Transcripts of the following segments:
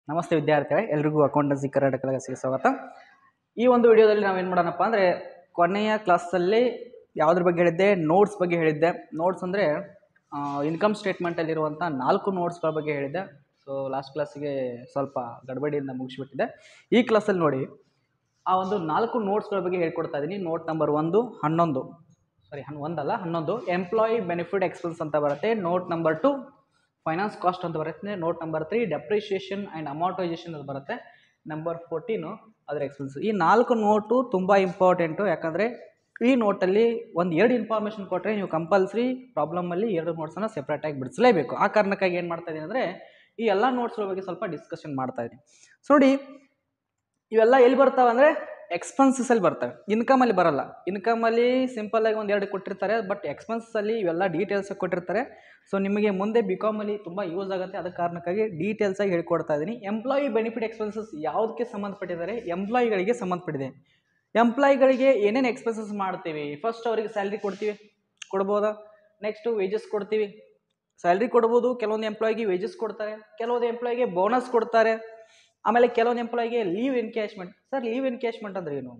ನಮಸ್ತೆ ವಿದ್ಯಾರ್ಥಿಗಳೇ ಎಲ್ರಿಗೂ ಅಕೌಂಟೆನ್ಸಿ ಕರ್ನಾಟಕ ಕ್ಲಾಸಿಗೆ ಸ್ವಾಗತ ಈ ಒಂದು ವಿಡಿಯೋದಲ್ಲಿ ನಾವು ಏನು ಮಾಡೋಣಪ್ಪ ಅಂದರೆ ಕೊನೆಯ ಕ್ಲಾಸಲ್ಲಿ ಯಾವುದ್ರ ಬಗ್ಗೆ ಹೇಳಿದ್ದೆ ನೋಟ್ಸ್ ಬಗ್ಗೆ ಹೇಳಿದ್ದೆ ನೋಟ್ಸ್ ಅಂದರೆ ಇನ್ಕಮ್ ಸ್ಟೇಟ್ಮೆಂಟಲ್ಲಿರುವಂಥ ನಾಲ್ಕು ನೋಟ್ಸ್ಗಳ ಬಗ್ಗೆ ಹೇಳಿದ್ದೆ ಸೊ ಲಾಸ್ಟ್ ಕ್ಲಾಸಿಗೆ ಸ್ವಲ್ಪ ಗಡಬಡಿಯಿಂದ ಮುಗಿಸ್ಬಿಟ್ಟಿದ್ದೆ ಈ ಕ್ಲಾಸಲ್ಲಿ ನೋಡಿ ಆ ಒಂದು ನಾಲ್ಕು ನೋಟ್ಸ್ಗಳ ಬಗ್ಗೆ ಹೇಳ್ಕೊಡ್ತಾ ಇದ್ದೀನಿ ನೋಟ್ ನಂಬರ್ ಒಂದು ಹನ್ನೊಂದು ಸಾರಿ ಹನ್ ಒಂದಲ್ಲ ಹನ್ನೊಂದು ಎಂಪ್ಲಾಯಿ ಬೆನಿಫಿಟ್ ಎಕ್ಸ್ಪೆನ್ಸ್ ಅಂತ ಬರುತ್ತೆ note number two finance cost ಅಂತ ಬರುತ್ತೆ note number three depreciation and amortisation ಅಂತ ಬರುತ್ತೆ ನಂಬರ್ ಫೋರ್ಟೀನು ಅದರ ಎಕ್ಸ್ಪೆನ್ಸ್ ಈ ನಾಲ್ಕು ನೋಟು ತುಂಬ ಇಂಪಾರ್ಟೆಂಟು ಯಾಕಂದರೆ ಈ ನೋಟಲ್ಲಿ ಒಂದು ಎರಡು ಇನ್ಫಾರ್ಮೇಷನ್ ಕೊಟ್ಟರೆ ನೀವು ಕಂಪಲ್ಸರಿ ಪ್ರಾಬ್ಲಮಲ್ಲಿ ಎರಡು ನೋಟ್ಸನ್ನು ಸೆಪ್ರೇಟಾಗಿ ಬಿಡಿಸಲೇಬೇಕು ಆ ಕಾರಣಕ್ಕಾಗಿ ಏನು ಮಾಡ್ತಾ ಇದ್ದೀನಿ ಅಂದರೆ ಈ ಎಲ್ಲ ನೋಟ್ಸ್ಗಳ ಬಗ್ಗೆ ಸ್ವಲ್ಪ ಡಿಸ್ಕಷನ್ ಮಾಡ್ತಾ ಇದ್ದೀನಿ ಸೊ ನೋಡಿ ಇವೆಲ್ಲ ಎಲ್ಲಿ ಬರ್ತಾವೆ ಅಂದರೆ ಎಕ್ಸ್ಪೆನ್ಸಸಲ್ಲಿ ಬರ್ತವೆ ಇನ್ಕಮಲ್ಲಿ ಬರಲ್ಲ ಇನ್ಕಮಲ್ಲಿ ಸಿಂಪಲ್ಲಾಗಿ ಒಂದು ಎರಡು ಕೊಟ್ಟಿರ್ತಾರೆ ಬಟ್ ಎಕ್ಸ್ಪೆನ್ಸಲ್ಲಿ ಇವೆಲ್ಲ ಡೀಟೇಲ್ಸ್ ಕೊಟ್ಟಿರ್ತಾರೆ ಸೊ ನಿಮಗೆ ಮುಂದೆ ಬಿ ಕಾಮಲ್ಲಿ ತುಂಬ ಯೂಸ್ ಆಗುತ್ತೆ ಅದ ಕಾರಣಕ್ಕಾಗಿ ಡೀಟೇಲ್ಸಾಗಿ ಹೇಳ್ಕೊಡ್ತಾ ಇದ್ದೀನಿ ಎಂಪ್ಲಾಯಿ ಬೆನಿಫಿಟ್ ಎಕ್ಸ್ಪೆನ್ಸಸ್ ಯಾವುದಕ್ಕೆ ಸಂಬಂಧಪಟ್ಟಿದ್ದಾರೆ ಎಂಪ್ಲಾಯಿಗಳಿಗೆ ಸಂಬಂಧಪಟ್ಟಿದೆ ಎಂಪ್ಲಾಯಿಗಳಿಗೆ ಏನೇನು ಎಕ್ಸ್ಪೆನ್ಸಸ್ ಮಾಡ್ತೀವಿ ಫಸ್ಟ್ ಅವರಿಗೆ ಸ್ಯಾಲ್ರಿ ಕೊಡ್ತೀವಿ ಕೊಡ್ಬೋದಾ ನೆಕ್ಸ್ಟು ವೇಜಸ್ ಕೊಡ್ತೀವಿ ಸ್ಯಾಲ್ರಿ ಕೊಡ್ಬೋದು ಕೆಲವೊಂದು ಎಂಪ್ಲಾಯಿಗೆ ವೇಜಸ್ ಕೊಡ್ತಾರೆ ಕೆಲವೊಂದು ಎಂಪ್ಲಾಯಿಗೆ ಬೋನಸ್ ಕೊಡ್ತಾರೆ ಆಮೇಲೆ ಕೆಲವೊಂದು ಎಂಪ್ಲಾಯಿಗೆ leave encashment sir leave encashment ಅಂದ್ರೆ ಏನು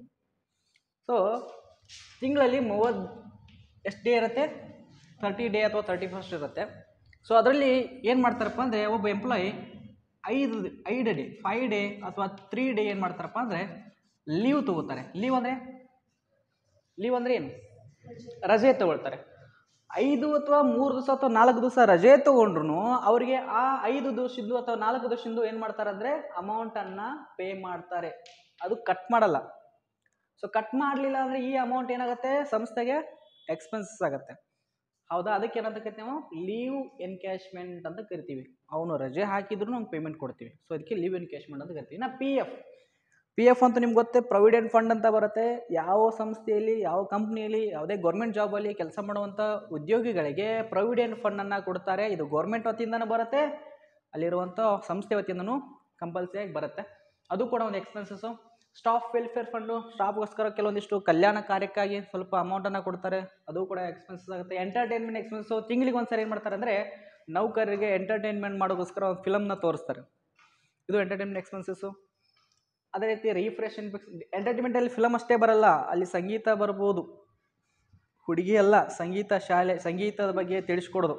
ಸೊ ತಿಂಗಳಲ್ಲಿ ಮೂವತ್ತು ಎಷ್ಟು ಡೇ ಇರುತ್ತೆ ತರ್ಟಿ ಡೇ ಅಥವಾ ತರ್ಟಿ ಫಸ್ಟ್ ಇರುತ್ತೆ ಸೊ ಅದರಲ್ಲಿ ಏನು ಮಾಡ್ತಾರಪ್ಪ ಅಂದರೆ ಒಬ್ಬ ಎಂಪ್ಲಾಯಿ ಐದು ಐದು ಡೇ ಫೈವ್ ಡೇ ಅಥವಾ ತ್ರೀ ಡೇ ಏನು ಮಾಡ್ತಾರಪ್ಪ ಅಂದರೆ ಲೀವ್ ತೊಗೋತಾರೆ ಲೀವ್ ಅಂದರೆ ಲೀವ್ ಅಂದರೆ ಏನು ರಜೆ ತಗೊಳ್ತಾರೆ ಐದು ಅಥವಾ ಮೂರು ದಿವಸ ಅಥವಾ ನಾಲ್ಕು ದಿವಸ ರಜೆ ತೊಗೊಂಡ್ರು ಅವರಿಗೆ ಆ ಐದು ದಿವಸದ್ದು ಅಥವಾ ನಾಲ್ಕು ದಿವಸದ್ದು ಏನು ಮಾಡ್ತಾರೆ ಅಂದರೆ ಅಮೌಂಟನ್ನು ಪೇ ಮಾಡ್ತಾರೆ ಅದು ಕಟ್ ಮಾಡಲ್ಲ ಸೊ ಕಟ್ ಮಾಡಲಿಲ್ಲ ಅಂದರೆ ಈ ಅಮೌಂಟ್ ಏನಾಗುತ್ತೆ ಸಂಸ್ಥೆಗೆ ಎಕ್ಸ್ಪೆನ್ಸಸ್ ಆಗುತ್ತೆ ಹೌದಾ ಅದಕ್ಕೆ ಏನಂತ ಕರಿತೀವಿ ನಾವು ಲೀವ್ ಎನ್ಕ್ಯಾಶ್ಮೆಂಟ್ ಅಂತ ಕರಿತೀವಿ ಅವನು ರಜೆ ಹಾಕಿದ್ರು ನಮ್ಗೆ ಪೇಮೆಂಟ್ ಕೊಡ್ತೀವಿ ಸೊ ಅದಕ್ಕೆ ಲೀವ್ ಎನ್ಕ್ಯಾಶ್ಮೆಂಟ್ ಅಂತ ಕರಿತೀವಿ ನಾ ಪಿ ಎಫ್ ಪಿ ಎಫ್ ಅಂತ ನಿಮ್ಗೆ ಗೊತ್ತೇ ಪ್ರೊವಿಡೆಂಟ್ ಫಂಡ್ ಅಂತ ಬರುತ್ತೆ ಯಾವ ಸಂಸ್ಥೆಯಲ್ಲಿ ಯಾವ ಕಂಪ್ನಿಯಲ್ಲಿ ಯಾವುದೇ ಗೌರ್ಮೆಂಟ್ ಜಾಬಲ್ಲಿ ಕೆಲಸ ಮಾಡುವಂಥ ಉದ್ಯೋಗಿಗಳಿಗೆ ಪ್ರೊವಿಡೆಂಟ್ ಫಂಡನ್ನು ಕೊಡ್ತಾರೆ ಇದು ಗೌರ್ಮೆಂಟ್ ವತಿಯಿಂದನೂ ಬರುತ್ತೆ ಅಲ್ಲಿರುವಂಥ ಸಂಸ್ಥೆ ವತಿಯಿಂದನೂ ಕಂಪಲ್ಸರಿಯಾಗಿ ಬರುತ್ತೆ ಅದು ಕೂಡ ಒಂದು ಎಕ್ಸ್ಪೆನ್ಸಸ್ಸು ಸ್ಟಾಫ್ ವೆಲ್ಫೇರ್ ಫಂಡು ಸ್ಟಾಫ್ಗೋಸ್ಕರ ಕೆಲವೊಂದಿಷ್ಟು ಕಲ್ಯಾಣ ಕಾರ್ಯಕ್ಕಾಗಿ ಸ್ವಲ್ಪ ಅಮೌಂಟನ್ನು ಕೊಡ್ತಾರೆ ಅದು ಕೂಡ ಎಕ್ಸ್ಪೆನ್ಸಸ್ ಆಗುತ್ತೆ ಎಂಟರ್ಟೈನ್ಮೆಂಟ್ ಎಕ್ಸ್ಪೆನ್ಸು ತಿಂಗಳಿಗೆ ಒಂದು ಸರಿ ಏನು ಮಾಡ್ತಾರೆ ಅಂದರೆ ನೌಕರರಿಗೆ ಎಂಟರ್ಟೈನ್ಮೆಂಟ್ ಮಾಡೋಕ್ಕೋಸ್ಕರ ಒಂದು ಫಿಲಮ್ನ ತೋರಿಸ್ತಾರೆ ಇದು ಎಂಟರ್ಟೈನ್ಮೆಂಟ್ ಎಕ್ಸ್ಪೆನ್ಸಸ್ಸು ಅದೇ ರೀತಿ ರೀಫ್ರೆಶ್ ಎಂಟರ್ಟೈನ್ಮೆಂಟಲ್ಲಿ ಫಿಲಮ್ ಅಷ್ಟೇ ಬರಲ್ಲ ಅಲ್ಲಿ ಸಂಗೀತ ಬರ್ಬೋದು ಹುಡುಗಿ ಅಲ್ಲ ಸಂಗೀತ ಶಾಲೆ ಸಂಗೀತದ ಬಗ್ಗೆ ತಿಳಿಸ್ಕೊಡೋದು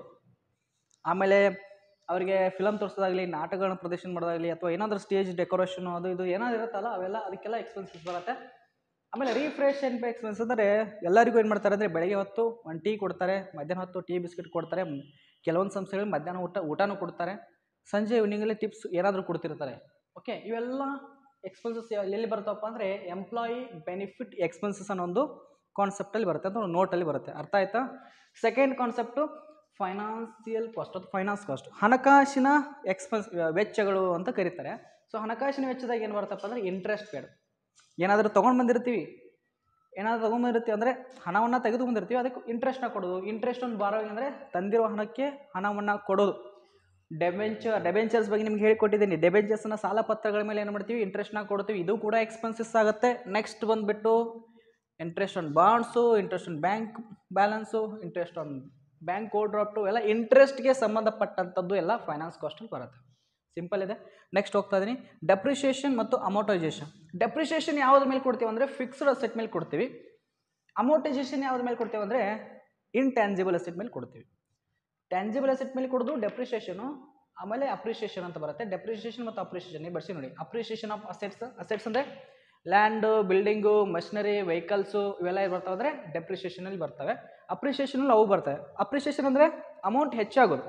ಆಮೇಲೆ ಅವರಿಗೆ ಫಿಲಮ್ ತೋರಿಸೋದಾಗಲಿ ನಾಟಕಗಳನ್ನ ಪ್ರದರ್ಶನ ಮಾಡೋದಾಗಲಿ ಅಥವಾ ಏನಾದರೂ ಸ್ಟೇಜ್ ಡೆಕೋರೇಷನು ಅದು ಇದು ಏನಾದ್ರು ಇರುತ್ತಲ್ಲ ಅವೆಲ್ಲ ಅದಕ್ಕೆಲ್ಲ ಎಕ್ಸ್ಪೆನ್ಸಸ್ ಬರುತ್ತೆ ಆಮೇಲೆ ರೀಫ್ರೆಶ್ ಆ್ಯಂಡ್ ಎಕ್ಸ್ಪೆನ್ಸ್ ಅಂದರೆ ಎಲ್ಲರಿಗೂ ಏನು ಮಾಡ್ತಾರೆ ಅಂದರೆ ಬೆಳಗ್ಗೆ ಹೊತ್ತು ಒಂದು ಟೀ ಕೊಡ್ತಾರೆ ಮಧ್ಯಾಹ್ನ ಹೊತ್ತು ಟೀ ಬಿಸ್ಕೆಟ್ ಕೊಡ್ತಾರೆ ಕೆಲವೊಂದು ಸಂಸ್ಥೆಗಳು ಮಧ್ಯಾಹ್ನ ಊಟ ಊಟನೂ ಕೊಡ್ತಾರೆ ಸಂಜೆ ಈವ್ನಿಂಗಲ್ಲಿ ಟಿಪ್ಸ್ ಏನಾದರೂ ಕೊಡ್ತಿರ್ತಾರೆ ಓಕೆ ಇವೆಲ್ಲ ಎಕ್ಸ್ಪೆನ್ಸಸ್ ಎಲ್ಲಿ ಬರ್ತಪ್ಪ ಅಂದರೆ ಎಂಪ್ಲಾಯಿ ಬೆನಿಫಿಟ್ ಎಕ್ಸ್ಪೆನ್ಸಸ್ ಅನ್ನೋ ಒಂದು ಕಾನ್ಸೆಪ್ಟಲ್ಲಿ ಬರುತ್ತೆ ಅಥವಾ ನೋಟಲ್ಲಿ ಬರುತ್ತೆ ಅರ್ಥ ಆಯ್ತಾ ಸೆಕೆಂಡ್ ಕಾನ್ಸೆಪ್ಟು ಫೈನಾನ್ಸಿಯಲ್ ಕಾಸ್ಟ್ ಅಥವಾ ಫೈನಾನ್ಸ್ ಕಾಸ್ಟ್ ಹಣಕಾಸಿನ ಎಕ್ಸ್ಪೆನ್ಸ್ ವೆಚ್ಚಗಳು ಅಂತ ಕರೀತಾರೆ ಸೊ ಹಣಕಾಸಿನ ವೆಚ್ಚದಾಗ ಏನು ಬರುತ್ತಪ್ಪ ಅಂದರೆ ಇಂಟ್ರೆಸ್ಟ್ ಪೇಡ್ ಏನಾದರೂ ತೊಗೊಂಡು ಬಂದಿರ್ತೀವಿ ಏನಾದರೂ ತೊಗೊಂಡ್ಬಂದಿರ್ತೀವಿ ಅಂದರೆ ಹಣವನ್ನು ತೆಗೆದು ಬಂದಿರ್ತೀವಿ ಅದಕ್ಕೆ ಇಂಟ್ರೆಸ್ಟ್ನ ಕೊಡೋದು ಇಂಟ್ರೆಸ್ಟ್ ಒಂದು ಬಾರೋಯಿಂಗ್ ಅಂದರೆ ತಂದಿರೋ ಹಣಕ್ಕೆ ಹಣವನ್ನು ಕೊಡೋದು ಡೆಬೆಂಚರ್ ಡೆಬೆಂಚರ್ಸ್ ಬಗ್ಗೆ ನಿಮ್ಗೆ ಹೇಳಿಕೊಟ್ಟಿದ್ದೀನಿ ಡೆಬೆಂಚರ್ಸ್ನ ಸಾಲ ಪತ್ರಗಳ ಮೇಲೆ ಏನು ಮಾಡ್ತೀವಿ ಇಂಟ್ರೆಸ್ಟ್ನ ಕೊಡ್ತೀವಿ ಇದು ಕೂಡ ಎಕ್ಸ್ಪೆನ್ಸಸ್ ಆಗುತ್ತೆ ನೆಕ್ಸ್ಟ್ ಬಂದುಬಿಟ್ಟು interest on bonds interest on bank balance interest on bank overdraft ಎಲ್ಲ ಇಂಟ್ರೆಸ್ಟ್ಗೆ ಸಂಬಂಧಪಟ್ಟಂಥದ್ದು ಎಲ್ಲ ಫೈನಾನ್ಸ್ ಕಾಸ್ಟಲ್ಲಿ ಬರುತ್ತೆ ಸಿಂಪಲ್ ಇದೆ ನೆಕ್ಸ್ಟ್ ಹೋಗ್ತಾ ಇದ್ದೀನಿ ಡೆಪ್ರಿಷಿಯೇಷನ್ ಮತ್ತು ಅಮೌಂಟೈಸೇಷನ್ ಡೆಪ್ರಿಷಿಯೇಷನ್ ಯಾವುದ್ರ ಮೇಲೆ ಕೊಡ್ತೀವಿ ಅಂದರೆ ಫಿಕ್ಸ್ಡ್ ಅಸೆಟ್ ಮೇಲೆ ಕೊಡ್ತೀವಿ ಅಮೌಂಟೈಸೇಷನ್ ಯಾವುದ್ರ ಮೇಲೆ ಕೊಡ್ತೀವಿ ಅಂದರೆ ಇನ್ಟ್ಯಾನ್ಸಿಬಲ್ ಅಸೆಟ್ ಮೇಲೆ ಕೊಡ್ತೀವಿ ಟ್ಯಾನ್ಸಿಬಲ್ ಅಸೆಟ್ ಮೇಲೆ ಕೊಡೋದು ಡೆಪ್ರಿಷಿಯೇಷನು ಆಮೇಲೆ ಅಪ್ರಿಷಿಯೇಷನ್ ಅಂತ ಬರುತ್ತೆ ಡೆಪ್ರಿಷಿಯೇಷನ್ ಮತ್ತು ಅಪ್ರಿಷಿಯೇಷನ್ ನೀವು ಬರ್ಸಿ ನೋಡಿ ಅಪ್ರಿಷಿಯೇಷನ್ ಆಫ್ ಅಸೆಟ್ಸ್ ಅಸೆಟ್ಸ್ ಅಂದರೆ ಲ್ಯಾಂಡು ಬಿಲ್ಡಿಂಗು ಮಷಿನರಿ ವೆಹಿಕಲ್ಸು ಇವೆಲ್ಲ ಏನು ಬರ್ತಾವೆ ಅಂದರೆ ಡೆಪ್ರಿಷಿಯೇಷನಲ್ಲಿ ಬರ್ತವೆ ಅಪ್ರಿಷಿಯೇಷನಲ್ಲಿ ಅವು ಬರ್ತವೆ ಅಪ್ರಿಷಿಯೇಷನ್ ಅಂದರೆ ಅಮೌಂಟ್ ಹೆಚ್ಚಾಗೋದು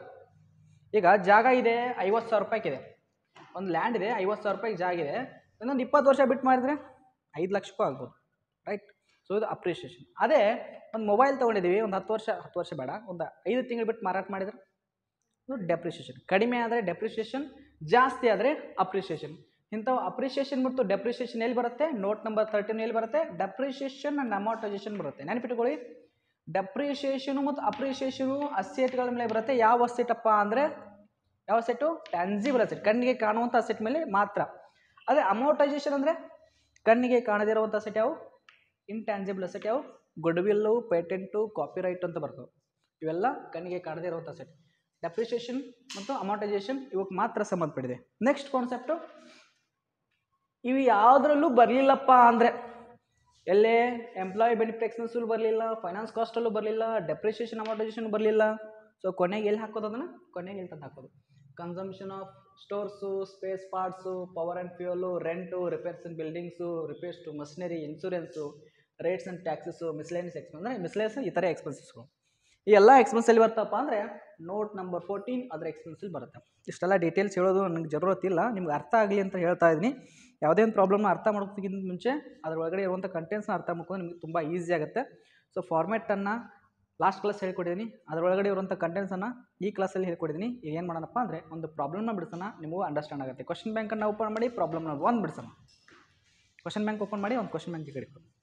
ಈಗ ಜಾಗ ಇದೆ ಐವತ್ತು ಸಾವಿರ ರೂಪಾಯಿಗಿದೆ ಒಂದು ಲ್ಯಾಂಡ್ ಇದೆ ಐವತ್ತು ಸಾವಿರ ರೂಪಾಯಿಗೆ ಜಾಗ ಇದೆ ಇನ್ನೊಂದು ಇಪ್ಪತ್ತು ವರ್ಷ ಬಿಟ್ಟು ಮಾಡಿದರೆ ಐದು ಲಕ್ಷಕ್ಕೂ ಆಗ್ಬೋದು ರೈಟ್ ಸೊ ಇದು ಅಪ್ರಿಷಿಯೇಷನ್ ಅದೇ ಒಂದು ಮೊಬೈಲ್ ತೊಗೊಂಡಿದ್ದೀವಿ ಒಂದು ಹತ್ತು ವರ್ಷ ಹತ್ತು ವರ್ಷ ಬೇಡ ಒಂದು ಐದು ತಿಂಗಳು ಬಿಟ್ಟು ಮಾರಾಟ ಮಾಡಿದ್ರೆ ಇದು ಡೆಪ್ರಿಷಿಯೇಷನ್ ಕಡಿಮೆ ಆದರೆ ಡೆಪ್ರಿಷಿಯೇಷನ್ ಜಾಸ್ತಿ ಆದರೆ ಅಪ್ರಿಷಿಯೇಷನ್ ಇಂಥವು ಅಪ್ರಿಷಿಯೇಷನ್ ಮತ್ತು ಡೆಪ್ರಿಷಿಯೇಷನ್ ಎಲ್ಲಿ ಬರುತ್ತೆ ನೋಟ್ ನಂಬರ್ ತರ್ಟೀನ್ ಎಲ್ಲಿ ಬರುತ್ತೆ ಡೆಪ್ರಿಷಿಯೇಷನ್ ಆ್ಯಂಡ್ ಅಮೌಂಟೈಸೇಷನ್ ಬರುತ್ತೆ ನೆನಪಿಟ್ಕೊಳ್ಳಿ ಡೆಪ್ರಿಷಿಯೇಷನು ಮತ್ತು ಅಪ್ರಿಷಿಯೇಷನು ಅಸೆಟ್ಗಳ ಮೇಲೆ ಬರುತ್ತೆ ಯಾವ ಅಸೆಟಪ್ಪ ಅಂದರೆ ಯಾವ ಅಸೆಟು ಟ್ಯಾನ್ಸಿಬಲ್ ಅಸೆಟ್ ಕಣ್ಣಿಗೆ ಕಾಣುವಂಥ ಅಸೆಟ್ ಮೇಲೆ ಮಾತ್ರ ಅದೇ ಅಮೌಂಟೈಸೇಷನ್ ಅಂದರೆ ಕಣ್ಣಿಗೆ ಕಾಣದಿರುವಂಥ ಅಸೆಟ್ ಯಾವ ಇನ್ಟ್ಯಾನ್ಸಿಬಲ್ ಅಸೆಟ್ ಯಾವ ಗುಡ್ ವಿಲ್ಲು ಪೇಟೆಂಟು ಕಾಪಿರೈಟ್ ಅಂತ ಬರ್ತವೆ ಇವೆಲ್ಲ ಕಣ್ಣಿಗೆ ಕಾಣದೇ ಇರುವಂಥ ಅಸೆಟ್ ಡೆಪ್ರಿಷಿಯೇಷನ್ ಮತ್ತು ಅಮೌಂಟೈಸೇಷನ್ ಇವಕ್ಕೆ ಮಾತ್ರ ಸಂಬಂಧಪಟ್ಟಿದೆ ನೆಕ್ಸ್ಟ್ ಕಾನ್ಸೆಪ್ಟು ಇವು ಯಾವುದ್ರಲ್ಲೂ ಬರಲಿಲ್ಲಪ್ಪ ಅಂದರೆ ಎಲ್ಲೇ ಎಂಪ್ಲಾಯಿ ಬೆನಿಫಿಟ್ ಎಕ್ಸ್ಪೆನ್ಸಲ್ಲೂ ಬರಲಿಲ್ಲ ಫೈನಾನ್ಸ್ ಕಾಸ್ಟಲ್ಲೂ ಬರಲಿಲ್ಲ ಡೆಪ್ರಿಷಿಯೇಷನ್ ಅಮೌಂಟೈಸೇಷನ್ ಬರಲಿಲ್ಲ ಸೊ ಕೊನೆಗೆ ಎಲ್ಲಿ ಹಾಕೋದು ಅದನ್ನು ಕೊನೆಗೆ ಎಲ್ಲಿ ತಂದು ಹಾಕೋದು consumption of stores spare parts power and fuel rent repairs and buildings repairs to machinery insurance rates and taxes miscellaneous expense ಅಂದರೆ ಮಿಸ್ಲೇಸ್ ಇತರೆ ಎಕ್ಸ್ಪೆನ್ಸಸ್ಗಳು ಈ ಎಲ್ಲ ಎಕ್ಸ್ಪೆನ್ಸ್ ಎಲ್ಲಿ ಬರ್ತಪ್ಪ ಅಂದರೆ ನೋಟ್ ನಂಬರ್ ಫೋರ್ಟೀನ್ ಅದರ ಎಕ್ಸ್ಪೆನ್ಸಲ್ಲಿ ಬರುತ್ತೆ ಇಷ್ಟೆಲ್ಲ ಡೀಟೇಲ್ಸ್ ಹೇಳೋದು ನನಗೆ ಜರೂರತ್ ಇಲ್ಲ ನಿಮ್ಗೆ ಅರ್ಥ ಆಗಲಿ ಅಂತ ಹೇಳ್ತಾ ಇದ್ದೀನಿ ಯಾವುದೇ ಒಂದು ಪ್ರಾಬ್ಲಮ್ನ ಅರ್ಥ ಮಾಡೋದಕ್ಕಿಂತ ಮುಂಚೆ ಅದ್ರ ಒಳಗಡೆ ಇರುವಂಥ ಕಂಟೆಂಟ್ಸ್ನ ಅರ್ಥ ಮಾಡ್ಕೊಂಡು ನಿಮಗೆ ತುಂಬ ಈಸಿ ಆಗುತ್ತೆ ಸೊ ಫಾರ್ಮೆಟನ್ನು ಲಾಸ್ಟ್ ಕ್ಲಾಸ್ ಹೇಳ್ಕೊಟ್ಟಿದ್ದೀನಿ ಅದರೊಳಗಡೆ ಇರುವಂಥ ಕಂಟೆಂಟ್ಸನ್ನು ಈ ಕ್ಲಾಸಲ್ಲಿ ಹೇಳ್ಕೊಟ್ಟಿದ್ದೀನಿ ಈಗ ಏನು ಮಾಡೋಣಪ್ಪ ಅಂದರೆ ಒಂದು ಪ್ರಾಬ್ಲಮ್ನ ಬಿಡಿಸೋಣ ನಿಮಗೂ ಅಂಡರ್ಸ್ಟ್ಯಾಂಡ್ ಆಗುತ್ತೆ ಕ್ವಶನ್ ಬ್ಯಾಂಕನ್ನು ಓಪನ್ ಮಾಡಿ ಪ್ರಾಬ್ಲಮ್ನ ಒಂದು ಬಿಡಿಸೋಣ ಕ್ವಶನ್ ಬ್ಯಾಂಕ್ ಓಪನ್ ಮಾಡಿ ಒಂದು ಕ್ವಶನ್ ಬ್ಯಾಂಕ್ ಕಡೆ ಕೊಡಿ.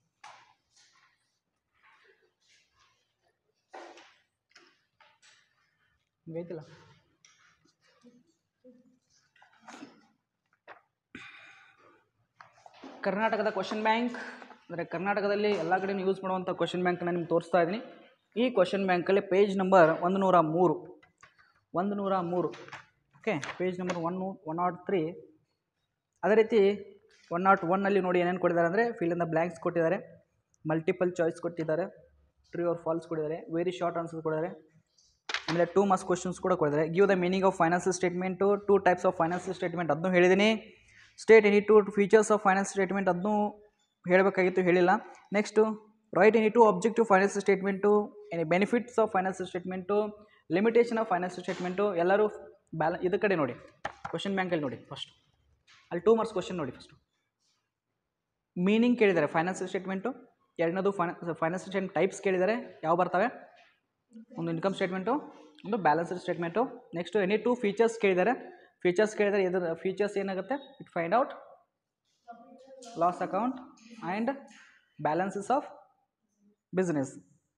ಹಿಂಗೈತಿಲ್ಲ ಕರ್ನಾಟಕದ ಕ್ವಶನ್ ಬ್ಯಾಂಕ್ ಅಂದರೆ ಕರ್ನಾಟಕದಲ್ಲಿ ಎಲ್ಲ ಕಡೆ ಯೂಸ್ ಮಾಡುವಂಥ ಕ್ವಶನ್ ಬ್ಯಾಂಕನ್ನು ನಿಮ್ಗೆ ತೋರಿಸ್ತಾ ಇದ್ದೀನಿ ಈ ಕ್ವಶನ್ ಬ್ಯಾಂಕಲ್ಲಿ ಪೇಜ್ ನಂಬರ್ ಒಂದು ನೂರ ಮೂರು ಒಂದು ನೂರ ಮೂರು okay page number one one nought three ಅದೇ ರೀತಿ ಒನ್ ನಾಟ್ ಒನ್ನಲ್ಲಿ ನೋಡಿ ಏನೇನು ಕೊಟ್ಟಿದ್ದಾರೆ ಅಂದರೆ ಫಿಲ್ ಇನ್ ದ ಬ್ಲ್ಯಾಂಕ್ಸ್ ಕೊಟ್ಟಿದ್ದಾರೆ ಮಲ್ಟಿಪಲ್ ಚಾಯ್ಸ್ ಕೊಟ್ಟಿದ್ದಾರೆ ಟ್ರೀ ಆರ್ ಫಾಲ್ಸ್ ಕೊಟ್ಟಿದ್ದಾರೆ ವೆರಿ ಶಾರ್ಟ್ ಆನ್ಸರ್ಸ್ ಕೊಟ್ಟಿದ್ದಾರೆ ಆಮೇಲೆ ಟೂ ಮಾರ್ಕ್ಸ್ ಕ್ವಶನ್ಸ್ ಕೂಡ ಕೊಟ್ಟಿದ್ದಾರೆ give the meaning of financial statement two types of financial statement ಅದನ್ನು ಹೇಳಿದ್ದೀನಿ state any two features of finance statement ಅದನ್ನು ಹೇಳಬೇಕಾಗಿತ್ತು ಹೇಳಿಲ್ಲ next write any two objective financial statement any benefits of financial statement limitation of financial statement ಎಲ್ಲರೂ ಬ್ಯಾಲ ಇದ್ರ ಕಡೆ ನೋಡಿ ಕ್ವಶನ್ ಬ್ಯಾಂಕಲ್ಲಿ ನೋಡಿ ಫಸ್ಟ್ ಅಲ್ಲಿ ಟೂ ಮಾರ್ಕ್ಸ್ ಕ್ವಶನ್ ನೋಡಿ ಫಸ್ಟು ಮೀನಿಂಗ್ ಕೇಳಿದ್ದಾರೆ ಫೈನಾನ್ಸಿಯಲ್ ಸ್ಟೇಟ್ಮೆಂಟು ಎರಡನೇದು ಫೈನಾ ಫೈನಾನ್ಸಿಯಲ್ ಸ್ಟೇಟ್ಮೆಂಟ್ ಟೈಪ್ಸ್ ಕೇಳಿದ್ದಾರೆ ಯಾವ ಬರ್ತವೆ ಒಂದು ಇನ್ಕಮ್ ಸ್ಟೇಟ್ಮೆಂಟು ಒಂದು balanced statement next any two features ಕೇಳಿದ್ದಾರೆ ಫೀಚರ್ಸ್ ಕೇಳಿದರೆ ಇದರ ಫೀಚರ್ಸ್ ಏನಾಗುತ್ತೆ it find out loss account and balances of business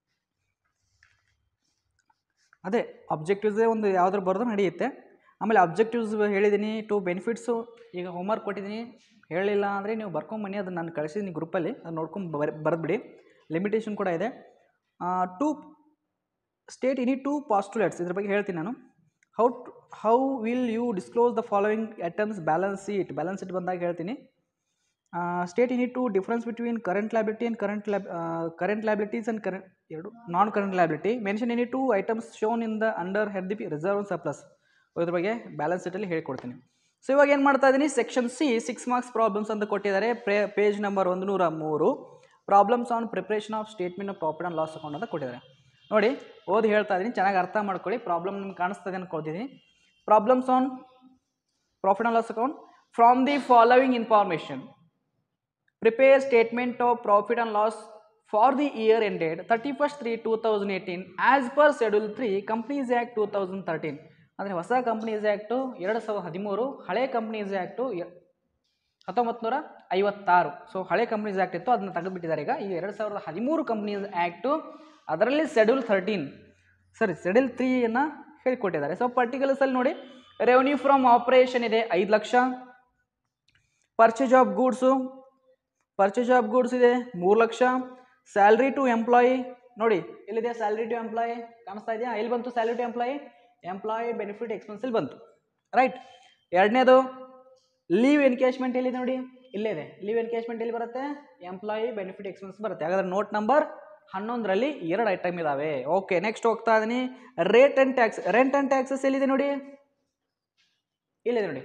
ಅದೇ ಅಬ್ಜೆಕ್ಟಿವ್ಸೇ ಒಂದು ಯಾವ್ದಾರು ಬರೆದು ನಡೆಯುತ್ತೆ ಆಮೇಲೆ ಅಬ್ಜೆಕ್ಟಿವ್ಸ್ ಹೇಳಿದ್ದೀನಿ ಟು ಬೆನಿಫಿಟ್ಸು ಈಗ ಹೋಮ್ವರ್ಕ್ ಕೊಟ್ಟಿದ್ದೀನಿ ಹೇಳಿಲ್ಲ ಅಂದರೆ ನೀವು ಬರ್ಕೊಂಬನ್ನಿ ಅದನ್ನು ನಾನು ಕಳಿಸಿದ್ದೀನಿ ಗ್ರೂಪಲ್ಲಿ ಅದು ನೋಡ್ಕೊಂಡು ಬರ್ ಬರೆದ್ಬಿಡಿ ಲಿಮಿಟೇಷನ್ ಕೂಡ ಇದೆ to state any two postulates ಇದ್ರ ಬಗ್ಗೆ ಹೇಳ್ತೀನಿ ನಾನು how how will you disclose the following items balance sheet balance sheet ಬಂದಾಗ ಹೇಳ್ತೀನಿ state any two difference between current liability and current lab current liabilities and current ಎರಡು non current liability mention any two items shown in the under head the reserve surplus ಇದ್ರ ಬಗ್ಗೆ balance ಶೀಟಲ್ಲಿ ಹೇಳ್ಕೊಡ್ತೀನಿ so ಇವಾಗ ಏನು ಮಾಡ್ತಾ ಇದ್ದೀನಿ section C six marks problems ಅಂತ ಕೊಟ್ಟಿದ್ದಾರೆ ಪ್ರೇ ಪೇಜ್ ನಂಬರ್ ಒಂದು ನೂರ ಮೂರು problems on preparation of statement of profit and loss account ಅಂತ ಕೊಟ್ಟಿದ್ದಾರೆ ನೋಡಿ ಓದಿ ಹೇಳ್ತಾ ಇದ್ದೀನಿ ಚೆನ್ನಾಗಿ ಅರ್ಥ ಮಾಡ್ಕೊಳ್ಳಿ ಪ್ರಾಬ್ಲಮ್ ನಿಮ್ಗೆ ಕಾಣಿಸ್ತದೆ ಅನ್ಕೊಳ್ತೀನಿ problems on profit and loss account from the following information prepare statement of profit and loss for the year ended 31st 3 2018 as per schedule 3 companies act 2013 ಅಂದರೆ ಹೊಸ ಕಂಪ್ನೀಸ್ ಆ್ಯಕ್ಟು ಎರಡು ಸಾವಿರದ ಹದಿಮೂರು ಹಳೆ ಕಂಪ್ನೀಸ್ ಆ್ಯಕ್ಟು ಹತ್ತೊಂಬತ್ತು ನೂರ ಐವತ್ತಾರು ಸೊ ಹಳೆ ಕಂಪ್ನೀಸ್ ಆ್ಯಕ್ಟ್ ಇತ್ತು ಅದನ್ನ ತೆಗೆದುಬಿಟ್ಟಿದ್ದಾರೆ ಈಗ ಈಗ ಎರಡು ಸಾವಿರದ ಹದಿಮೂರು ಕಂಪ್ನೀಸ್ ಆ್ಯಕ್ಟು ಅದರಲ್ಲಿ ಶೆಡ್ಯೂಲ್ ಥರ್ಟೀನ್ ಸರಿ ಶೆಡ್ಯೂಲ್ ತ್ರೀಯನ್ನು ಹೇಳಿಕೊಟ್ಟಿದ್ದಾರೆ ಸೊ ಪರ್ಟಿಕ್ಯುಲರ್ಸಲ್ಲಿ ನೋಡಿ ರೆವೆನ್ಯೂ ಫ್ರಮ್ ಆಪರೇಷನ್ ಇದೆ ಐದು lakh purchase of goods purchase of goods ಇದೆ ಮೂರು ಲಕ್ಷ ಸ್ಯಾಲ್ರಿ ಟು ಎಂಪ್ಲಾಯಿ ನೋಡಿ ಎಲ್ಲಿದೆ ಸ್ಯಾಲ್ರಿ ಟು ಎಂಪ್ಲಾಯಿ ಕಾಣಿಸ್ತಾ ಇದೆಯಾ ಎಲ್ಲಿ ಬಂತು salary to employee employee benefit ಎಕ್ಸ್ಪೆನ್ಸಲ್ಲಿ ಬಂತು ರೈಟ್ ಎರಡನೇದು ಲೀವ್ ಎನ್ಕೇಶ್ಮೆಂಟ್ ಎಲ್ಲಿದೆ ನೋಡಿ ಇಲ್ಲೇ ಇದೆ ಲೀವ್ ಎನ್ಕೇಶ್ಮೆಂಟ್ ಎಲ್ಲಿ ಬರುತ್ತೆ ಎಂಪ್ಲಾಯಿ ಬೆನಿಫಿಟ್ ಎಕ್ಸ್ಪೆನ್ಸ್ ಬರುತ್ತೆ ಹಾಗಾದ್ರೆ ನೋಟ್ ನಂಬರ್ ಹನ್ನೊಂದರಲ್ಲಿ ಎರಡು ಐಟಮ್ ಇದಾವೆ ಓಕೆ ನೆಕ್ಸ್ಟ್ ಹೋಗ್ತಾ ಇದೀನಿ rate and tax rent and taxes ಎಲ್ಲಿದೆ ನೋಡಿ ಇಲ್ಲಿದೆ ನೋಡಿ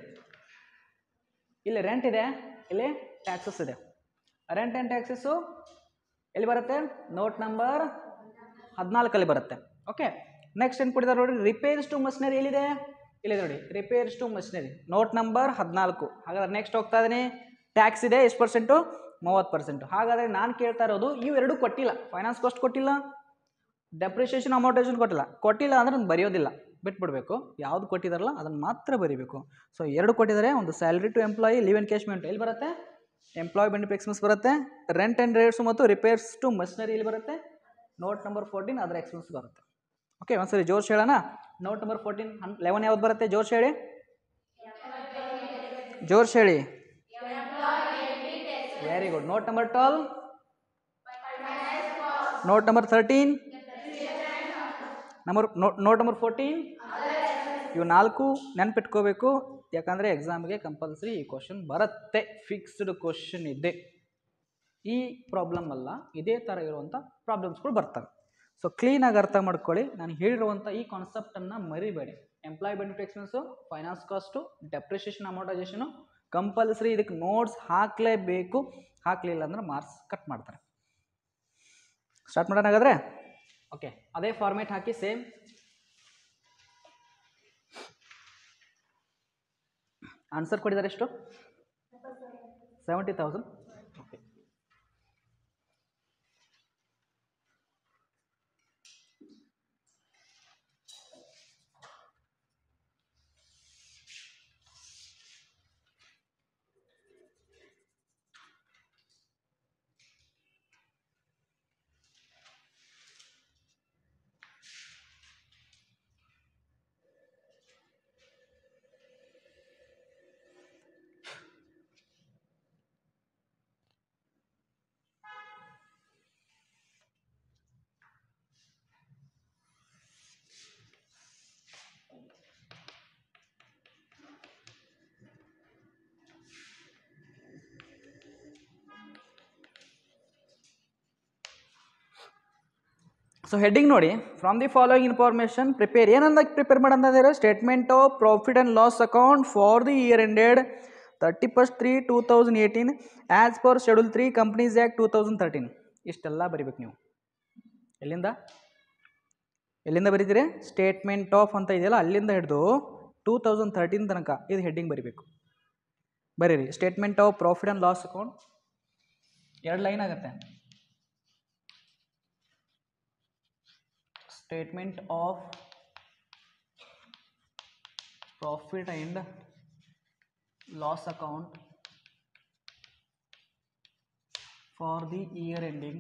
ಇಲ್ಲಿ ರೆಂಟ್ ಇದೆ ಇಲ್ಲಿ ಟ್ಯಾಕ್ಸಸ್ ಇದೆ ರೆಂಟ್ ಆ್ಯಂಡ್ ಟ್ಯಾಕ್ಸಸ್ಸು ಎಲ್ಲಿ ಬರುತ್ತೆ ನೋಟ್ ನಂಬರ್ ಹದಿನಾಲ್ಕಲ್ಲಿ ಬರುತ್ತೆ ಓಕೆ ನೆಕ್ಸ್ಟ್ ಏನು ಕೊಟ್ಟಿದ್ದಾರೆ ನೋಡಿ ರಿಪೇರ್ಸ್ ಟು ಮಷಿನರಿ ಎಲ್ಲಿದೆ ಇಲ್ಲಿದೆ ನೋಡಿ repairs to machinery note number ಹದಿನಾಲ್ಕು ಹಾಗಾದ್ರೆ ನೆಕ್ಸ್ಟ್ ಹೋಗ್ತಾ ಇದ್ದೀನಿ ಟ್ಯಾಕ್ಸ್ ಇದೆ ಎಷ್ಟು ಪರ್ಸೆಂಟು ಮೂವತ್ತು ಪರ್ಸೆಂಟು ಹಾಗಾದರೆ ನಾನು ಕೇಳ್ತಾ ಇರೋದು ಇವೆರಡೂ ಕೊಟ್ಟಿಲ್ಲ ಫೈನಾನ್ಸ್ ಕಾಸ್ಟ್ ಕೊಟ್ಟಿಲ್ಲ ಡೆಪ್ರಿಷಿಯೇಷನ್ ಅಮೌಂಟೇಷನ್ ಕೊಟ್ಟಿಲ್ಲ ಕೊಟ್ಟಿಲ್ಲ ಅಂದ್ರೆ ನಾನು ಬರೆಯೋದಿಲ್ಲ ಬಿಟ್ಬಿಡ್ಬೇಕು ಯಾವ್ದು ಕೊಟ್ಟಿದಾರಲ್ಲ ಅದನ್ನು ಮಾತ್ರ ಬರೀಬೇಕು ಸೊ ಎರಡು ಕೊಟ್ಟಿದ್ದಾರೆ ಒಂದು salary to employee leave encashment ಎಲ್ಲಿ ಬರುತ್ತೆ ಎಂಪ್ಲಾಯ್ ಬೆನಿಫಿಟ್ ಎಕ್ಸ್ಪೆನ್ಸ್ ಬರುತ್ತೆ ರೆಂಟ್ ಆ್ಯಂಡ್ ರೇಟ್ಸು ಮತ್ತು ರಿಪೇರ್ಸ್ ಟು ಮಷಿನರಿ ಇಲ್ಲಿ ಬರುತ್ತೆ ನೋಟ್ ನಂಬರ್ ಫೋರ್ಟೀನ್ ಅದರ ಎಕ್ಸ್ಪೆನ್ಸ್ ಬರುತ್ತೆ ಓಕೆ ಒಂದ್ಸರಿ ಜೋರ್ಸ್ ಹೇಳೋಣ note number fourteen eleven ಯಾವ್ದು ಬರುತ್ತೆ ಜೋರ್ಸ್ ಹೇಳಿ ಜೋರ್ಸ್ ಹೇಳಿ very good note number twelve note number thirteen number note number fourteen ಇವು ನಾಲ್ಕು ನೆನ್ಪಿಟ್ಕೋಬೇಕು ಯಾಕಂದರೆ ಎಕ್ಸಾಮ್ಗೆ ಕಂಪಲ್ಸರಿ ಈ ಕ್ವಶನ್ ಬರುತ್ತೆ ಫಿಕ್ಸ್ಡ್ ಕ್ವಶನ್ ಇದೆ ಈ ಪ್ರಾಬ್ಲಮ್ ಅಲ್ಲ ಇದೇ ಥರ ಇರುವಂಥ ಪ್ರಾಬ್ಲಮ್ಸ್ಗಳು ಬರ್ತವೆ ಸೊ ಕ್ಲೀನಾಗಿ ಅರ್ಥ ಮಾಡ್ಕೊಳ್ಳಿ ನಾನು ಹೇಳಿರುವಂಥ ಈ ಕಾನ್ಸೆಪ್ಟನ್ನು ಮರಿಬೇಡಿ employee benefit expense finance cost depreciation amortisation compulsory ಇದಕ್ಕೆ ನೋಟ್ಸ್ ಹಾಕಲೇಬೇಕು ಹಾಕಲಿಲ್ಲ ಅಂದ್ರೆ ಮಾರ್ಕ್ಸ್ ಕಟ್ ಮಾಡ್ತಾರೆ ಸ್ಟಾರ್ಟ್ ಮಾಡೋಣ ಹಾಗಾದ್ರೆ ಓಕೆ ಅದೇ ಫಾರ್ಮೇಟ್ ಹಾಕಿ ಸೇಮ್ ಆನ್ಸರ್ ಕೊಟ್ಟಿದ್ದಾರೆ ಎಷ್ಟು seventy thousand okay so heading ನೋಡಿ from the following information prepare ಏನಂದ ಪ್ರಿಪೇರ್ ಮಾಡಂದ್ರೆ statement of profit and loss account for the year ended thirty first three two thousand eighteen as per schedule three companies act two thousand thirteen ಇಷ್ಟೆಲ್ಲ ಬರಿಬೇಕು ನೀವು ಎಲ್ಲಿಂದ ಎಲ್ಲಿಂದ ಬರೀತೀರಿ statement of ಅಂತ ಇದೆಯಲ್ಲ ಅಲ್ಲಿಂದ ಹಿಡಿದು ಟೂ ತೌಸಂಡ್ ತರ್ಟೀನ್ ತನಕ ಇದು ಹೆಡ್ಡಿಂಗ್ ಬರಿಬೇಕು ಬರೀರಿ statement of profit and loss account ಎರಡು ಲೈನ್ ಆಗುತ್ತೆ statement of profit and loss account for the year ending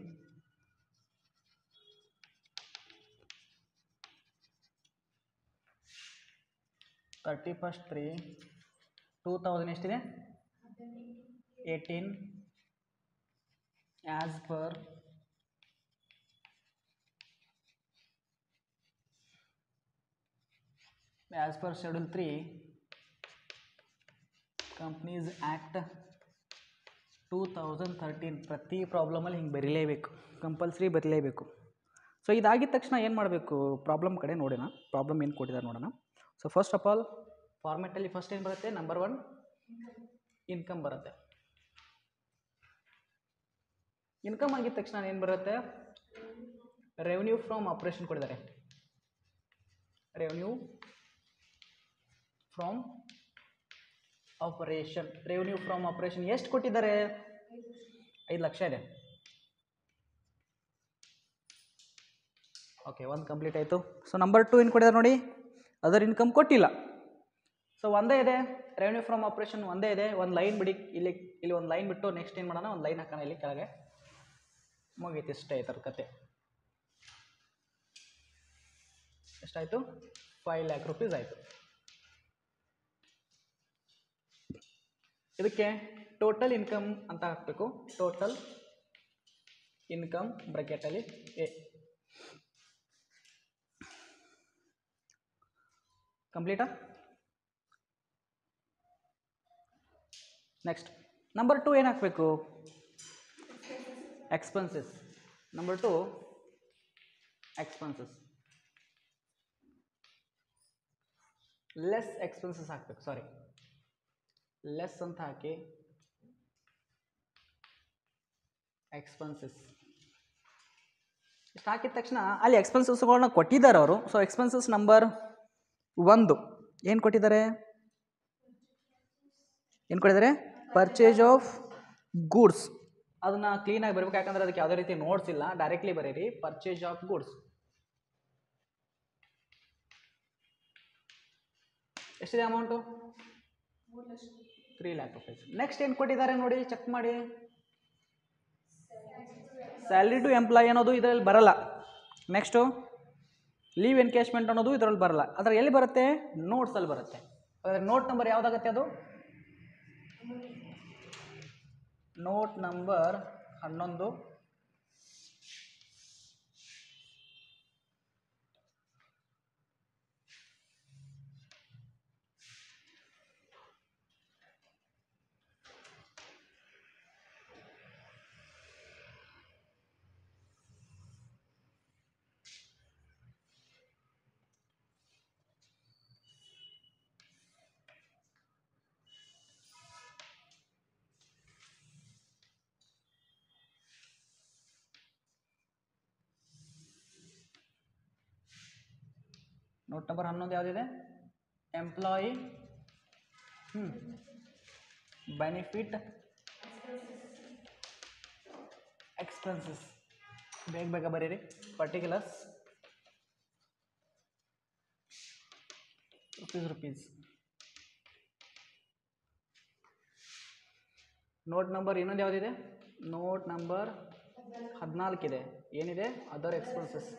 thirty first three two thousand ಎಷ್ಟಿದೆ eighteen as per as per schedule three companies act two thousand thirteen ಪ್ರತಿ ಪ್ರಾಬ್ಲಮಲ್ಲಿ ಹಿಂಗೆ ಬರೀಲೇಬೇಕು compulsory ಬರೀಲೇಬೇಕು so ಇದಾಗಿದ ತಕ್ಷಣ ಏನು ಮಾಡಬೇಕು problem ಕಡೆ ನೋಡೋಣ ಪ್ರಾಬ್ಲಮ್ ಏನು ಕೊಟ್ಟಿದ್ದಾರೆ ನೋಡೋಣ ಸೊ ಫಸ್ಟ್ ಆಫ್ ಆಲ್ ಫಾರ್ಮೆಟಲ್ಲಿ ಫಸ್ಟ್ ಏನು ಬರುತ್ತೆ ನಂಬರ್ ಒನ್ ಇನ್ಕಮ್ ಬರುತ್ತೆ ಇನ್ಕಮ್ ಆಗಿದ ತಕ್ಷಣ ಏನು ಬರುತ್ತೆ ರೆವೆನ್ಯೂ ಫ್ರಮ್ ಆಪ್ರೇಷನ್ ಕೊಟ್ಟಿದ್ದಾರೆ from from revenue from from ಆಪರೇಷನ್ ಎಷ್ಟು ಕೊಟ್ಟಿದ್ದಾರೆ ಐದು ಲಕ್ಷ ಇದೆ ಓಕೆ ಒಂದು ಕಂಪ್ಲೀಟ್ ಆಯಿತು ಸೊ ನಂಬರ್ ಟು ಏನು ಕೊಟ್ಟಿದ್ದಾರೆ ನೋಡಿ ಅದರ್ ಇನ್ಕಮ್ ಕೊಟ್ಟಿಲ್ಲ ಸೊ ಒಂದೇ ಇದೆ ರೆವೆನ್ಯೂ ಫ್ರಮ್ ಆಪರೇಷನ್ ಒಂದೇ ಇದೆ ಒಂದು ಲೈನ್ ಬಿಡಿ ಇಲ್ಲಿ ಇಲ್ಲಿ ಒಂದು ಲೈನ್ ಬಿಟ್ಟು ನೆಕ್ಸ್ಟ್ ಏನು ಮಾಡೋಣ ಒಂದು ಲೈನ್ ಹಾಕೋಣ ಇಲ್ಲಿ ಕೆಳಗೆ ಮುಗೀತು ಇಷ್ಟೇ ಆಯ್ತು ಕತೆ ಎಷ್ಟಾಯಿತು ಫೈವ್ ಲ್ಯಾಕ್ ರುಪೀಸ್ ಆಯಿತು ಇದಕ್ಕೆ ಟೋಟಲ್ ಇನ್ಕಮ್ ಅಂತ ಹಾಕಬೇಕು ಟೋಟಲ್ ಇನ್ಕಮ್ ಬ್ರಕೆಟಲ್ಲಿ ಎ ಕಂಪ್ಲೀಟಾ ನೆಕ್ಸ್ಟ್ ನಂಬರ್ ಟು ಏನು ಹಾಕಬೇಕು expenses number two expenses less expenses ಹಾಕ್ಬೇಕು ಸಾರಿ ಲೆಸ್ ಅಂತ ಹಾಕಿ ಎಕ್ಸ್ಪೆನ್ಸಸ್ ಇಷ್ಟು ಹಾಕಿದ ತಕ್ಷಣ ಅಲ್ಲಿ ಎಕ್ಸ್ಪೆನ್ಸಸ್ಗಳನ್ನ ಕೊಟ್ಟಿದ್ದಾರೆ ಅವರು ಸೊ ಎಕ್ಸ್ಪೆನ್ಸಸ್ ನಂಬರ್ ಒಂದು ಏನು ಕೊಟ್ಟಿದ್ದಾರೆ ಏನು ಕೊಟ್ಟಿದ್ದಾರೆ ಪರ್ಚೇಸ್ ಆಫ್ ಗೂಡ್ಸ್ ಅದನ್ನು ಕ್ಲೀನಾಗಿ ಬರಬೇಕು ಯಾಕಂದ್ರೆ ಅದಕ್ಕೆ ಯಾವುದೇ ರೀತಿ ನೋಟ್ಸ್ ಇಲ್ಲ ಡೈರೆಕ್ಟ್ಲಿ ಬರೀರಿ ಪರ್ಚೇಸ್ ಆಫ್ ಗೂಡ್ಸ್ ಎಷ್ಟಿದೆ amount three lakh rupees next ಏನು ಕೊಟ್ಟಿದ್ದಾರೆ ನೋಡಿ ಚೆಕ್ ಮಾಡಿ ಸ್ಯಾಲ್ರಿ ಟು ಎಂಪ್ಲಾಯ್ ಅನ್ನೋದು ಇದರಲ್ಲಿ ಬರಲ್ಲ ನೆಕ್ಸ್ಟು ಲೀವ್ ಎನ್ಕೇಶ್ಮೆಂಟ್ ಅನ್ನೋದು ಇದರಲ್ಲಿ ಬರಲ್ಲ ಅದರ ಎಲ್ಲಿ ಬರುತ್ತೆ ನೋಟ್ಸಲ್ಲಿ ಬರುತ್ತೆ ಅದರ ನೋಟ್ ನಂಬರ್ ಯಾವುದಾಗತ್ತೆ ಅದು ನೋಟ್ ನಂಬರ್ ಹನ್ನೊಂದು ನೋಟ್ ನಂಬರ್ ಹನ್ನೊಂದು ಯಾವುದಿದೆ ಎಂಪ್ಲಾಯಿ ಹ್ಞೂ ಬೆನಿಫಿಟ್ ಎಕ್ಸ್ಪೆನ್ಸಸ್ ಬೇಗ ಬೇಗ ಬರೀರಿ particulars rupees rupees note number ಇನ್ನೊಂದು ಯಾವುದಿದೆ ನೋಟ್ ನಂಬರ್ ಹದಿನಾಲ್ಕಿದೆ ಏನಿದೆ ಅದರ್ ಎಕ್ಸ್ಪೆನ್ಸಸ್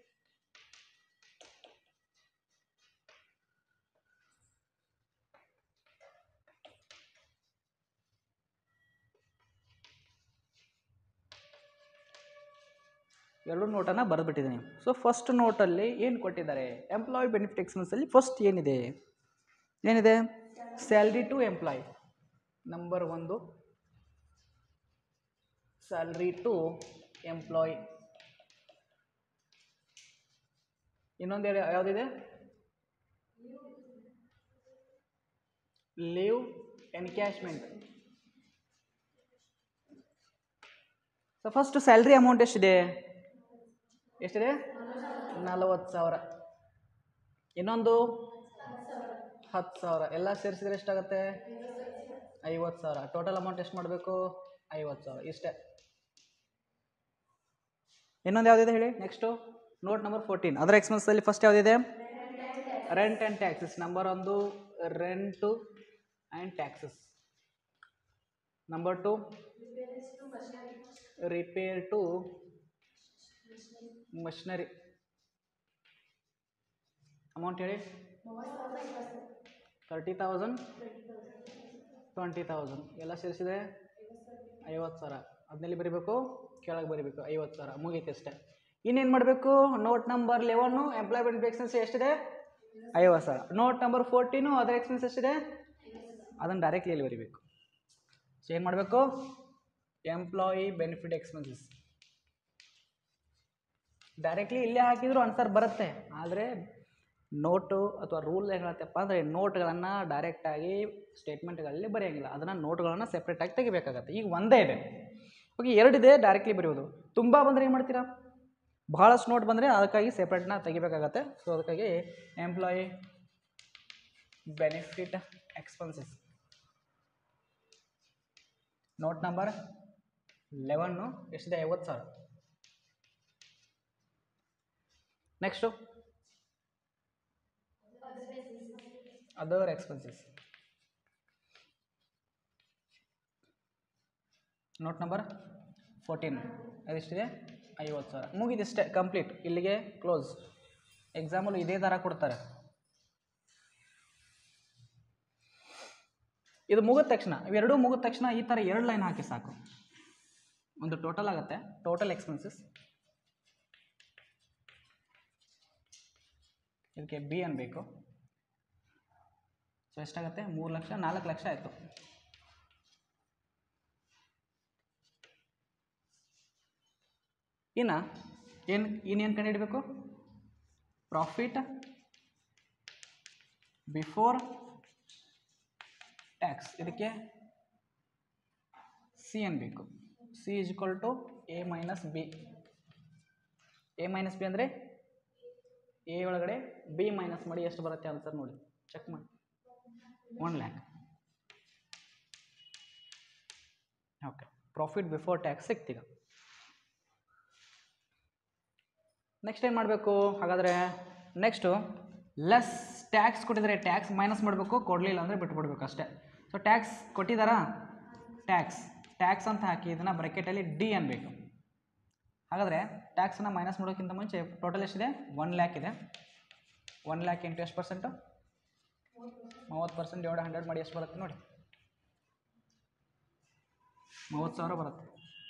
ಎರಡು ನೋಟನ್ನು ಬರೆದ್ಬಿಟ್ಟಿದ್ದೀನಿ ಸೊ ಫಸ್ಟ್ ನೋಟಲ್ಲಿ ಏನು ಕೊಟ್ಟಿದ್ದಾರೆ ಎಂಪ್ಲಾಯ್ ಬೆನಿಫಿಟ್ ಎಕ್ಸ್ಪೆನ್ಸಲ್ಲಿ ಫಸ್ಟ್ ಏನಿದೆ ಏನಿದೆ ಸ್ಯಾಲ್ರಿ ಟು ಎಂಪ್ಲಾಯ್ ನಂಬರ್ ಒಂದು ಸ್ಯಾಲ್ರಿ ಟು ಎಂಪ್ಲಾಯ್ ಇನ್ನೊಂದು ಯಾವ- ಯಾವುದಿದೆ leave encashment so first salary amount ಎಷ್ಟಿದೆ ಎಷ್ಟಿದೆ ನಲವತ್ತು ಸಾವಿರ ಇನ್ನೊಂದು ಹತ್ತು ಸಾವಿರ ಎಲ್ಲ ಸೇರಿಸಿದ್ರೆ ಎಷ್ಟಾಗುತ್ತೆ ಐವತ್ತು ಸಾವಿರ ಟೋಟಲ್ ಅಮೌಂಟ್ ಎಷ್ಟು ಮಾಡಬೇಕು ಐವತ್ತು ಸಾವಿರ ಇಷ್ಟೇ ಇನ್ನೊಂದು ಯಾವುದಿದೆ ಹೇಳಿ ನೆಕ್ಸ್ಟು ನೋಟ್ ನಂಬರ್ ಫೋರ್ಟೀನ್ ಅದರ ಎಕ್ಸ್ಪೆನ್ಸಲ್ಲಿ ಫಸ್ಟ್ ಯಾವುದಿದೆ ರೆಂಟ್ ಆ್ಯಂಡ್ ಟ್ಯಾಕ್ಸಸ್ ನಂಬರ್ ಒಂದು rent and taxes number two repair to machinery amount ಹೇಳಿ ತರ್ಟಿ ತೌಸಂಡ್ ಟ್ವೆಂಟಿ ತೌಸಂಡ್ ಎಲ್ಲ ಸೇರಿಸಿದ್ರೆ ಐವತ್ತು ಸಾವಿರ ಅದನ್ನೆಲ್ಲಿ ಬರೀಬೇಕು ಕೆಳಗೆ ಬರೀಬೇಕು ಐವತ್ತು ಸಾವಿರ ಮುಗೀತು ಅಷ್ಟೇ ಇನ್ನೇನು ಮಾಡಬೇಕು note number eleven employment expense ಎಷ್ಟಿದೆ ಐವತ್ತು ಸಾವಿರ ನೋಟ್ ನಂಬರ್ ಫೋರ್ಟೀನು ಅದರ ಎಕ್ಸ್ಪೆನ್ಸ್ ಎಷ್ಟಿದೆ ಅದನ್ನು ಡೈರೆಕ್ಟ್ಲಿ ಇಲ್ಲಿ ಬರೀಬೇಕು ಸೊ ಏನು ಮಾಡಬೇಕು ಎಂಪ್ಲಾಯಿ ಬೆನಿಫಿಟ್ ಎಕ್ಸ್ಪೆನ್ಸಸ್ ಡೈರೆಕ್ಟ್ಲಿ ಇಲ್ಲೇ ಹಾಕಿದ್ರು ಆನ್ಸರ್ ಬರುತ್ತೆ ಆದರೆ ನೋಟು ಅಥವಾ ರೂಲ್ ಏನು ಹೇಳುತ್ತಪ್ಪ ಅಂದರೆ ನೋಟ್ಗಳನ್ನು ಡೈರೆಕ್ಟಾಗಿ ಸ್ಟೇಟ್ಮೆಂಟ್ಗಳಲ್ಲಿ ಬರೆಯೋಂಗಿಲ್ಲ ಅದನ್ನು ನೋಟ್ಗಳನ್ನು ಸೆಪ್ರೇಟಾಗಿ ತೆಗಿಬೇಕಾಗತ್ತೆ ಈಗ ಒಂದೇ ಇದೆ ಓಕೆ ಎರಡಿದೆ ಡೈರೆಕ್ಟ್ಲಿ ಬರೆಯೋದು ತುಂಬ ಬಂದರೆ ಏನು ಮಾಡ್ತೀರಾ ಭಾಳಷ್ಟು ನೋಟ್ ಬಂದರೆ ಅದಕ್ಕಾಗಿ ಸೆಪ್ರೇಟ್ನ ತೆಗಿಬೇಕಾಗತ್ತೆ ಸೊ ಅದಕ್ಕಾಗಿ employee benefit expenses note number eleven ಎಷ್ಟಿದೆ ಐವತ್ತು ಸಾವಿರ next other expenses note number fourteen ಅದೆಷ್ಟಿದೆ ಐವತ್ತು ಸಾವಿರ ಮುಗಿದಿಷ್ಟೇ ಕಂಪ್ಲೀಟ್ ಇಲ್ಲಿಗೆ ಕ್ಲೋಸ್ ಎಕ್ಸಾಮಲ್ಲಿ ಇದೇ ಥರ ಕೊಡ್ತಾರೆ ಇದು ಮುಗಿದ ತಕ್ಷಣ ಇವೆರಡೂ ಮುಗಿದ ತಕ್ಷಣ ಈ ಥರ ಎರಡು ಲೈನ್ ಹಾಕಿ ಸಾಕು ಒಂದು ಟೋಟಲ್ ಆಗುತ್ತೆ ಟೋಟಲ್ ಎಕ್ಸ್ಪೆನ್ಸಸ್ ಇದಕ್ಕೆ ಬಿ ಅನ್ಬೇಕು ಸೊ ಎಷ್ಟಾಗುತ್ತೆ ಮೂರು ಲಕ್ಷ ನಾಲ್ಕು ಲಕ್ಷ ಆಯಿತು ಇನ್ನು ಏನು ಇನ್ನೇನು ಕಂಡುಹಿಡಬೇಕು ಪ್ರಾಫಿಟ್ ಬಿಫೋರ್ ಟ್ಯಾಕ್ಸ್ ಇದಕ್ಕೆ ಸಿ ಅನ್ಬೇಕು C is equal to A minus B A minus B ಅಂದರೆ ಎ ಒಳಗಡೆ ಬಿ ಮೈನಸ್ ಮಾಡಿ ಎಷ್ಟು ಬರುತ್ತೆ ಆನ್ಸರ್ ನೋಡಿ ಚೆಕ್ ಮಾಡಿ one lakh okay profit before tax ಸಿಕ್ತೀಗ ನೆಕ್ಸ್ಟ್ ಏನು ಮಾಡಬೇಕು ಹಾಗಾದರೆ ನೆಕ್ಸ್ಟು ಲೆಸ್ ಟ್ಯಾಕ್ಸ್ ಕೊಟ್ಟಿದ್ದಾರೆ ಟ್ಯಾಕ್ಸ್ ಮೈನಸ್ ಮಾಡಬೇಕು ಕೊಡಲಿಲ್ಲ ಅಂದರೆ ಬಿಟ್ಬಿಡ್ಬೇಕು ಅಷ್ಟೇ ಸೊ ಟ್ಯಾಕ್ಸ್ ಕೊಟ್ಟಿದ್ದಾರಾ ಟ್ಯಾಕ್ಸ್ ಟ್ಯಾಕ್ಸ್ ಅಂತ ಹಾಕಿ ಇದನ್ನು ಬ್ರೆಕೆಟಲ್ಲಿ ಡಿ ಅನ್ಬೇಕು ಹಾಗಾದರೆ ಟ್ಯಾಕ್ಸನ್ನು ಮೈನಸ್ ಮಾಡೋಕ್ಕಿಂತ ಮುಂಚೆ ಟೋಟಲ್ ಎಷ್ಟಿದೆ ಒನ್ ಲ್ಯಾಕ್ ಇದೆ ಒನ್ ಲ್ಯಾಕ್ ಇಂಟು ಎಷ್ಟು ಪರ್ಸೆಂಟು ಮೂವತ್ತು ಪರ್ಸೆಂಟ್ ಡಿವೈಡ್ ಹಂಡ್ರೆಡ್ ಮಾಡಿ ಎಷ್ಟು ಬರುತ್ತೆ ನೋಡಿ ಮೂವತ್ತು ಸಾವಿರ ಬರುತ್ತೆ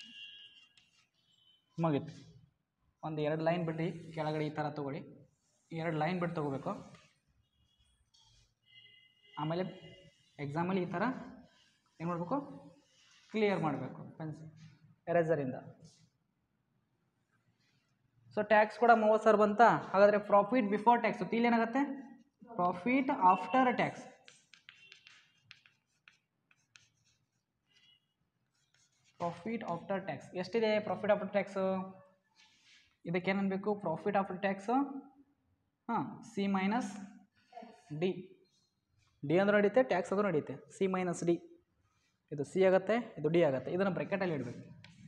ಮುಗೀತು ಒಂದು ಎರಡು ಲೈನ್ ಬಿಟ್ಟು ಕೆಳಗಡೆ ಈ ಥರ ತೊಗೊಳ್ಳಿ ಎರಡು ಲೈನ್ ಬಿಟ್ಟು ತೊಗೋಬೇಕು ಆಮೇಲೆ ಎಕ್ಸಾಮಲ್ಲಿ ಈ ಥರ ಏನು ಮಾಡಬೇಕು ಕ್ಲಿಯರ್ ಮಾಡಬೇಕು ಪೆನ್ಸಿಲ್ ಎರೇಸರಿಂದ ಸೊ ಟ್ಯಾಕ್ಸ್ ಕೂಡ ಮೂವತ್ತು ಸಾವಿರ ಬಂತಾ ಹಾಗಾದರೆ ಪ್ರಾಫಿಟ್ ಬಿಫೋರ್ ಟ್ಯಾಕ್ಸ್ ಇಲ್ಲಿ ಏನಾಗುತ್ತೆ profit after tax profit after tax ಎಷ್ಟಿದೆ ಪ್ರಾಫಿಟ್ ಆಫ್ಟರ್ ಟ್ಯಾಕ್ಸು ಇದಕ್ಕೇನು ಅನ್ಬೇಕು ಪ್ರಾಫಿಟ್ ಆಫ್ಟರ್ ಟ್ಯಾಕ್ಸು ಹಾಂ ಸಿ ಮೈನಸ್ ಡಿ ಡಿ ಅಂದ್ರೆ ನಡೀತೆ ಟ್ಯಾಕ್ಸ್ ಅದು ನಡೀತೆ ಸಿ ಮೈನಸ್ ಡಿ ಇದು ಸಿ ಆಗುತ್ತೆ ಇದು ಡಿ ಆಗುತ್ತೆ ಇದನ್ನು ಬ್ರೆಕೆಟಲ್ಲಿ ಇಡಬೇಕು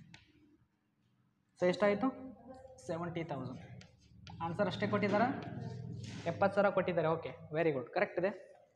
ಸೊ ಎಷ್ಟಾಯಿತು ಸೆವೆಂಟಿ ತೌಸಂಡ್ ಆನ್ಸರ್ ಅಷ್ಟೇ ಕೊಟ್ಟಿದ್ದಾರಾ ಎಪ್ಪತ್ತು ಸಾವಿರ ಕೊಟ್ಟಿದ್ದಾರೆ ಓಕೆ ವೆರಿ ಗುಡ್ ಕರೆಕ್ಟ್ ಇದೆ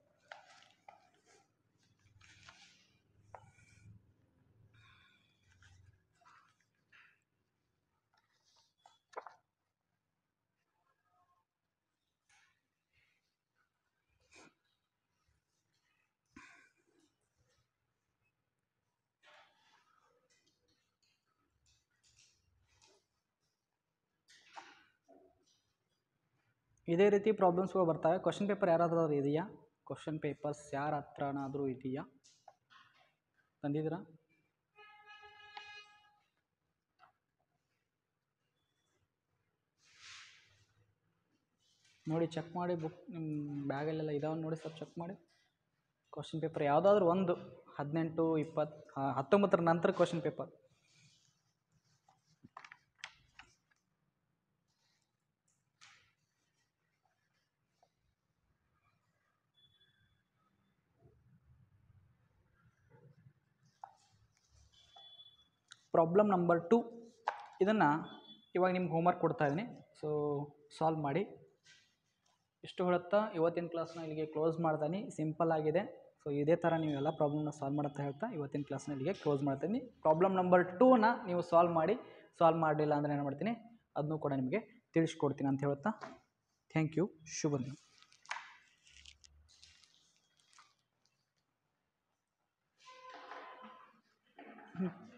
ಇದೇ ರೀತಿ ಪ್ರಾಬ್ಲಮ್ಸ್ಗಳು ಬರ್ತವೆ ಕ್ವಶನ್ ಪೇಪರ್ ಯಾರಾದ್ರೂ ಇದೆಯಾ ಕ್ವಶನ್ ಪೇಪರ್ಸ್ ಯಾರ ಹತ್ರನಾದರೂ ಇದೆಯಾ ತಂದಿದ್ದೀರಾ ನೋಡಿ ಚೆಕ್ ಮಾಡಿ ಬುಕ್ ನಿಮ್ಮ ಬ್ಯಾಗಲ್ಲೆಲ್ಲ ಇದಾವೆ ನೋಡಿ ಸ್ವಲ್ಪ ಚೆಕ್ ಮಾಡಿ ಕ್ವಶನ್ ಪೇಪರ್ ಯಾವುದಾದ್ರೂ ಒಂದು ಹದಿನೆಂಟು ಇಪ್ಪತ್ತು ಹತ್ತೊಂಬತ್ತರ ನಂತರ question paper problem number two ಇದನ್ನು ಇವಾಗ ನಿಮ್ಗೆ ಹೋಮ್ವರ್ಕ್ ಕೊಡ್ತಾ ಇದ್ದೀನಿ ಸೊ ಸಾಲ್ವ್ ಮಾಡಿ ಇಷ್ಟು ಹೇಳುತ್ತಾ ಇವತ್ತಿನ ಕ್ಲಾಸ್ನ ಇಲ್ಲಿಗೆ ಕ್ಲೋಸ್ ಮಾಡ್ತಾನೆ ಸಿಂಪಲ್ ಆಗಿದೆ ಸೊ ಇದೇ ಥರ ನೀವು ಎಲ್ಲ ಪ್ರಾಬ್ಲಮ್ನ ಸಾಲ್ವ್ ಮಾಡುತ್ತಾ ಹೇಳ್ತಾ ಇವತ್ತಿನ ಕ್ಲಾಸ್ನ ಇಲ್ಲಿಗೆ ಕ್ಲೋಸ್ ಮಾಡ್ತೀನಿ ಪ್ರಾಬ್ಲಮ್ ನಂಬರ್ ಟೂನ ನೀವು ಸಾಲ್ವ್ ಮಾಡಿ ಸಾಲ್ವ್ ಮಾಡಲಿಲ್ಲ ಅಂದರೆ ಏನು ಮಾಡ್ತೀನಿ ಅದನ್ನು ಕೂಡ ನಿಮಗೆ ತಿಳಿಸ್ಕೊಡ್ತೀನಿ ಅಂತ ಹೇಳ್ತಾ ಥ್ಯಾಂಕ್ ಯು ಶುಭ ದಿನ ಹ್ಮ್.